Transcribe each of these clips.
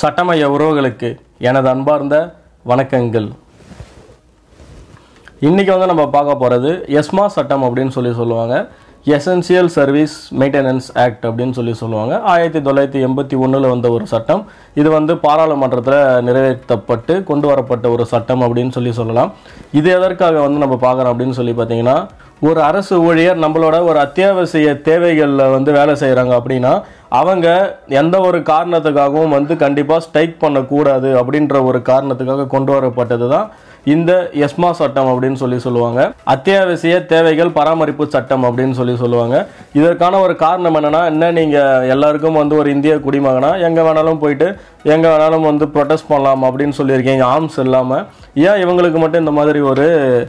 சட்டமய உறவுகளுக்கு எனது அன்பார்ந்த வணக்கங்கள் இன்றைக்கி வந்து நம்ம பார்க்க போகிறது எஸ்மா சட்டம் அப்படின்னு சொல்லி சொல்லுவாங்க எசென்சியல் சர்வீஸ் மெயின்டெனன்ஸ் ஆக்ட் அப்படின்னு சொல்லி சொல்லுவாங்க ஆயிரத்தி தொள்ளாயிரத்தி எண்பத்தி ஒன்றில் வந்த ஒரு சட்டம் இது வந்து பாராளுமன்றத்தில் நிறைவேற்றப்பட்டு கொண்டு வரப்பட்ட ஒரு சட்டம் அப்படின்னு சொல்லி சொல்லலாம் இது எதற்காக வந்து நம்ம பார்க்குறோம் அப்படின்னு சொல்லி பார்த்தீங்கன்னா ஒரு அரசு ஊழியர் நம்மளோட ஒரு அத்தியாவசிய தேவைகளில் வந்து வேலை செய்கிறாங்க அப்படின்னா அவங்க எந்த ஒரு காரணத்துக்காகவும் வந்து கண்டிப்பாக ஸ்ட்ரைக் பண்ணக்கூடாது அப்படின்ற ஒரு காரணத்துக்காக கொண்டு வரப்பட்டது தான் இந்த எஸ்மா சட்டம் அப்படின்னு சொல்லி சொல்லுவாங்க அத்தியாவசிய தேவைகள் பராமரிப்பு சட்டம் அப்படின்னு சொல்லி சொல்லுவாங்க இதற்கான ஒரு காரணம் என்னன்னா என்ன நீங்கள் எல்லாருக்கும் வந்து ஒரு இந்திய குடிமகனா எங்கே வேணாலும் போயிட்டு எங்கே வேணாலும் வந்து ப்ரொட்டஸ்ட் பண்ணலாம் அப்படின்னு சொல்லியிருக்கீங்க ஆர்ம்ஸ் இல்லாமல் ஏன் இவங்களுக்கு மட்டும் இந்த மாதிரி ஒரு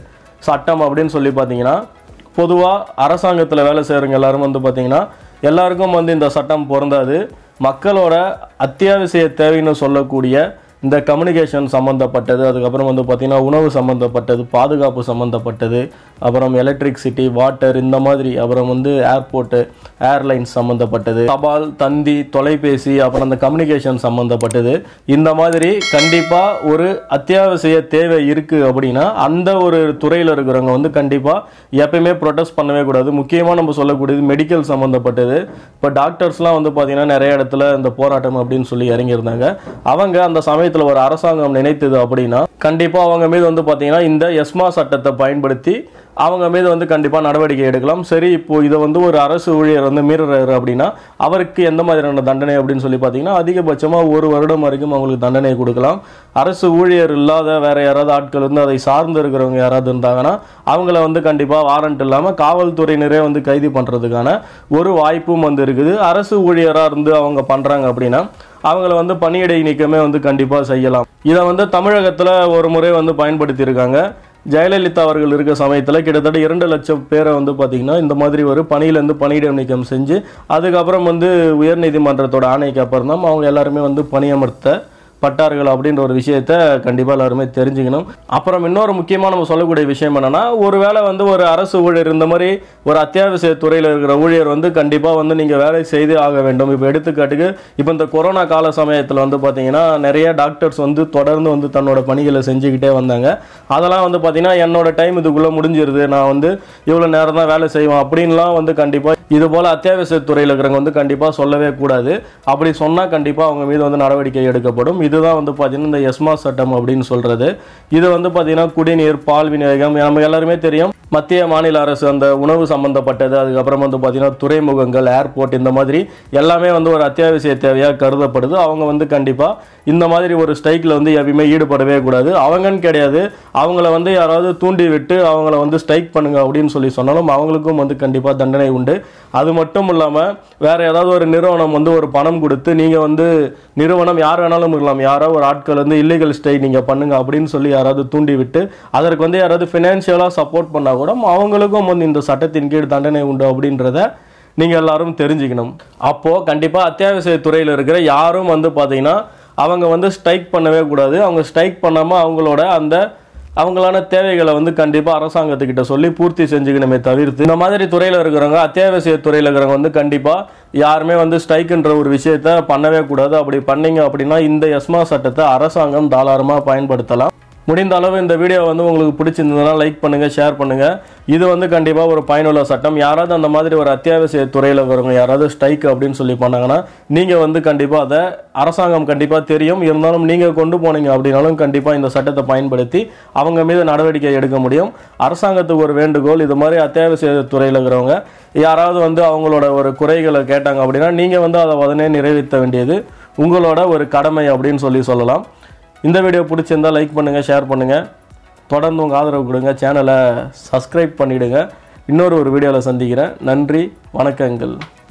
சட்டம் அப்படின்னு சொல்லி பார்த்தீங்கன்னா பொதுவாக அரசாங்கத்தில் வேலை செய்கிறவங்க எல்லாரும் வந்து பார்த்தீங்கன்னா எல்லாருக்கும் வந்து இந்த சட்டம் பொருந்தாது மக்களோட அத்தியாவசிய தேவைன்னு சொல்லக்கூடிய இந்த கம்யூனிகேஷன் சம்மந்தப்பட்டது அதுக்கப்புறம் வந்து பார்த்திங்கன்னா உணவு சம்மந்தப்பட்டது பாதுகாப்பு சம்மந்தப்பட்டது அப்புறம் எலக்ட்ரிசிட்டி வாட்டர் இந்த மாதிரி அப்புறம் வந்து ஏர்போர்ட்டு ஏர்லைன்ஸ் சம்மந்தப்பட்டது தபால் தந்தி தொலைபேசி அப்புறம் அந்த கம்யூனிகேஷன் சம்மந்தப்பட்டது இந்த மாதிரி கண்டிப்பாக ஒரு அத்தியாவசிய தேவை இருக்குது அப்படின்னா அந்த ஒரு துறையில் இருக்கிறவங்க வந்து கண்டிப்பாக எப்பயுமே ப்ரொடெஸ்ட் பண்ணவே கூடாது முக்கியமாக நம்ம சொல்லக்கூடியது மெடிக்கல் சம்மந்தப்பட்டது இப்போ டாக்டர்ஸ்லாம் வந்து பார்த்திங்கன்னா நிறைய இடத்துல இந்த போராட்டம் அப்படின்னு சொல்லி இறங்கியிருந்தாங்க அவங்க அந்த சமயத்தில் ஒரு அரசாங்கம் நினைத்தது அப்படின்னா கண்டிப்பாக அவங்க மீது வந்து பார்த்திங்கன்னா இந்த எஸ்மா சட்டத்தை பயன்படுத்தி அவங்க மீது வந்து கண்டிப்பாக நடவடிக்கை எடுக்கலாம் சரி இப்போ இதை வந்து ஒரு அரசு ஊழியர் வந்து மீறுறாரு அப்படின்னா அவருக்கு எந்த மாதிரியான தண்டனை அப்படின்னு சொல்லி பார்த்தீங்கன்னா அதிகபட்சமாக ஒரு வருடம் வரைக்கும் அவங்களுக்கு தண்டனை கொடுக்கலாம் அரசு ஊழியர் இல்லாத வேற யாராவது ஆட்கள் வந்து அதை சார்ந்து இருக்கிறவங்க யாராவது இருந்தாங்கன்னா அவங்கள வந்து கண்டிப்பாக வாரண்ட் இல்லாமல் காவல்துறையினரே வந்து கைது பண்ணுறதுக்கான ஒரு வாய்ப்பும் வந்து இருக்குது அரசு ஊழியராக இருந்து அவங்க பண்ணுறாங்க அப்படின்னா அவங்கள வந்து பணியிடை நீக்கமே வந்து கண்டிப்பாக செய்யலாம் இதை வந்து தமிழகத்தில் ஒரு முறை வந்து பயன்படுத்தியிருக்காங்க ஜெயலலிதா அவர்கள் இருக்க சமயத்தில் கிட்டத்தட்ட இரண்டு லட்சம் பேரை வந்து பார்த்திங்கன்னா இந்த மாதிரி ஒரு பணியிலேருந்து பணியிட நீக்கம் செஞ்சு அதுக்கப்புறம் வந்து உயர்நீதிமன்றத்தோட ஆணைக்கு அப்புறம் தான் அவங்க எல்லாருமே வந்து பணியமர்த்த பட்டார்கள் அப்படின்ற ஒரு விஷயத்த கண்டிப்பாக எல்லாருமே தெரிஞ்சுக்கணும் அப்புறம் இன்னொரு முக்கியமாக நம்ம சொல்லக்கூடிய விஷயம் என்னன்னா ஒருவேளை வந்து ஒரு அரசு ஊழியர் இந்த மாதிரி ஒரு அத்தியாவசிய துறையில் இருக்கிற ஊழியர் வந்து கண்டிப்பாக வந்து நீங்கள் வேலை செய்து ஆக வேண்டும் இப்போ எடுத்துக்காட்டுக்கு இப்போ இந்த கொரோனா கால சமயத்தில் வந்து பார்த்தீங்கன்னா நிறைய டாக்டர்ஸ் வந்து தொடர்ந்து வந்து தன்னோட பணிகளை செஞ்சுக்கிட்டே வந்தாங்க அதெல்லாம் வந்து பார்த்தீங்கன்னா என்னோட டைம் இதுக்குள்ளே முடிஞ்சிருது நான் வந்து இவ்வளோ நேரம் தான் வேலை செய்வேன் அப்படின்லாம் வந்து கண்டிப்பாக இது போல் அத்தியாவசிய துறையில் இருக்கிறவங்க வந்து கண்டிப்பாக சொல்லவே கூடாது அப்படி சொன்னால் கண்டிப்பாக அவங்க மீது வந்து நடவடிக்கை எடுக்கப்படும் இதுதான் வந்து பார்த்தீங்கன்னா இந்த எஸ்மா சட்டம் அப்படின்னு சொல்கிறது இது வந்து பார்த்தீங்கன்னா குடிநீர் பால் விநியோகம் நம்ம எல்லாருமே தெரியும் மத்திய மாநில அரசு அந்த உணவு சம்பந்தப்பட்டது அதுக்கப்புறம் வந்து பார்த்தீங்கன்னா துறைமுகங்கள் ஏர்போர்ட் இந்த மாதிரி எல்லாமே வந்து ஒரு அத்தியாவசிய தேவையாக கருதப்படுது அவங்க வந்து கண்டிப்பாக இந்த மாதிரி ஒரு ஸ்ட்ரைக்கில் வந்து எப்பயுமே ஈடுபடவே கூடாது அவங்கன்னு கிடையாது அவங்கள வந்து யாராவது தூண்டி விட்டு அவங்கள வந்து ஸ்ட்ரைக் பண்ணுங்க அப்படின்னு சொல்லி சொன்னாலும் அவங்களுக்கும் வந்து கண்டிப்பாக தண்டனை உண்டு அது மட்டும் இல்லாமல் வேற ஏதாவது ஒரு நிறுவனம் வந்து ஒரு பணம் கொடுத்து நீங்கள் வந்து நிறுவனம் யார் வேணாலும் இருக்கலாம் யாரோ ஒரு ஆட்கள் வந்து இல்லீகல் ஸ்ட்ரைக் நீங்கள் பண்ணுங்க அப்படின்னு சொல்லி யாராவது தூண்டி விட்டு அதற்கு வந்து யாராவது ஃபினான்ஷியலாக சப்போர்ட் பண்ணால் கூட அவங்களுக்கும் வந்து இந்த சட்டத்தின் கீழ் தண்டனை உண்டு அப்படின்றத நீங்கள் எல்லாரும் தெரிஞ்சுக்கணும் அப்போது கண்டிப்பாக அத்தியாவசிய துறையில் இருக்கிற யாரும் வந்து பார்த்தீங்கன்னா அவங்க வந்து ஸ்ட்ரைக் பண்ணவே கூடாது அவங்க ஸ்ட்ரைக் பண்ணாமல் அவங்களோட அந்த அவங்களான தேவைகளை வந்து கண்டிப்பாக அரசாங்கத்துக்கிட்ட சொல்லி பூர்த்தி செஞ்சுக்கணுமே தவிர்த்து இந்த மாதிரி துறையில் இருக்கிறவங்க அத்தியாவசிய துறையில் இருக்கிறவங்க வந்து கண்டிப்பாக யாருமே வந்து ஸ்ட்ரைக்குன்ற ஒரு விஷயத்த பண்ணவே கூடாது அப்படி பண்ணீங்க அப்படின்னா இந்த எஸ்மா சட்டத்தை அரசாங்கம் தாராளமாக பயன்படுத்தலாம் முடிந்த அளவு இந்த வீடியோ வந்து உங்களுக்கு பிடிச்சிருந்ததுன்னா லைக் பண்ணுங்கள் ஷேர் பண்ணுங்கள் இது வந்து கண்டிப்பாக ஒரு பயனுள்ள சட்டம் யாராவது அந்த மாதிரி ஒரு அத்தியாவசிய துறையில் இருக்கிறவங்க யாராவது ஸ்ட்ரைக் அப்படின்னு சொல்லி பண்ணாங்கன்னா நீங்கள் வந்து கண்டிப்பாக அதை அரசாங்கம் கண்டிப்பாக தெரியும் இருந்தாலும் நீங்கள் கொண்டு போனீங்க அப்படின்னாலும் கண்டிப்பாக இந்த சட்டத்தை பயன்படுத்தி அவங்க மீது நடவடிக்கை எடுக்க முடியும் அரசாங்கத்துக்கு ஒரு வேண்டுகோள் இது மாதிரி அத்தியாவசிய துறையில் இருக்கிறவங்க யாராவது வந்து அவங்களோட ஒரு குறைகளை கேட்டாங்க அப்படின்னா நீங்கள் வந்து அதை உடனே நிறைவேற்ற வேண்டியது உங்களோட ஒரு கடமை அப்படின்னு சொல்லி சொல்லலாம் இந்த வீடியோ பிடிச்சிருந்தா லைக் பண்ணுங்கள் ஷேர் பண்ணுங்கள் தொடர்ந்து உங்கள் ஆதரவு கொடுங்க சேனலை சப்ஸ்கிரைப் பண்ணிவிடுங்க இன்னொரு ஒரு வீடியோவில் சந்திக்கிறேன் நன்றி வணக்கங்கள்